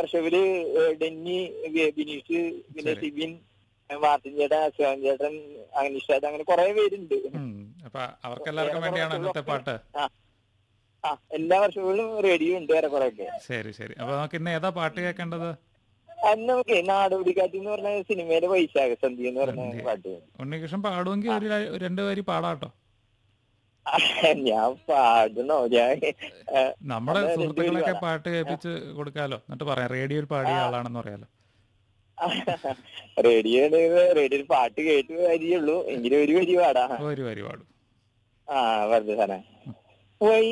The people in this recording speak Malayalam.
വർഷത്തില് ഡെന്നി വി- ബിനീഷ് പിന്നെ ശരി. സിബിൻ മാർട്ടിൻ ചേട്ടൻ ശിവൻ ചേട്ടൻ അഗ്നിഷ് ചേട്ടൻ അങ്ങനെ കുറെ പേരുണ്ട് ഉം. അപ്പൊ അവർക്കെല്ലാവർക്കും വേണ്ടിയാണ് ഇന്നത്തെ പാട്ട് ആ ആ എല്ലാ വർഷങ്ങളിലും റേഡിയോ ഉണ്ട് ഏറെക്കുറെ ഒക്കെ ശരി ശരി അപ്പൊ നമുക്ക് ഇന്ന് ഏതാ പാട്ട് കേൾക്കേണ്ടത് അന്ന് നമുക്ക് നാടോടിക്കാറ്റ് എന്ന് പറഞ്ഞ സിനിമയിലെ വൈശാഖ സന്ധി എന്ന് പറഞ്ഞ സന്ധ്യ. പാട്ട് ഉണ്ണികൃഷ്ണൻ പാടുമെങ്കിൽ ഒരു ര- രണ്ട് വരി പാടാട്ടോ ഞാൻ പാടണോ ഞാൻ ഏ, നമ്മുടെ അതെ, രണ്ട് വരി സുഹൃത്തുക്കളൊക്കെ പാടാം. പാട്ട് കേൾപ്പിച്ച് കൊടുക്കാലോ എന്നിട്ട് പറയാം റേഡിയോയിൽ പാടിയ ആളാണെന്ന് പറയാലോ റേഡിയോ റേഡിയോയിൽ പാട്ട് കേട്ട് വരികയുള്ളൂ എങ്കിലും ഒരു വരി പാടാ ഒരു വരി പാടും ആ വെറുതെ സാറേ വൈ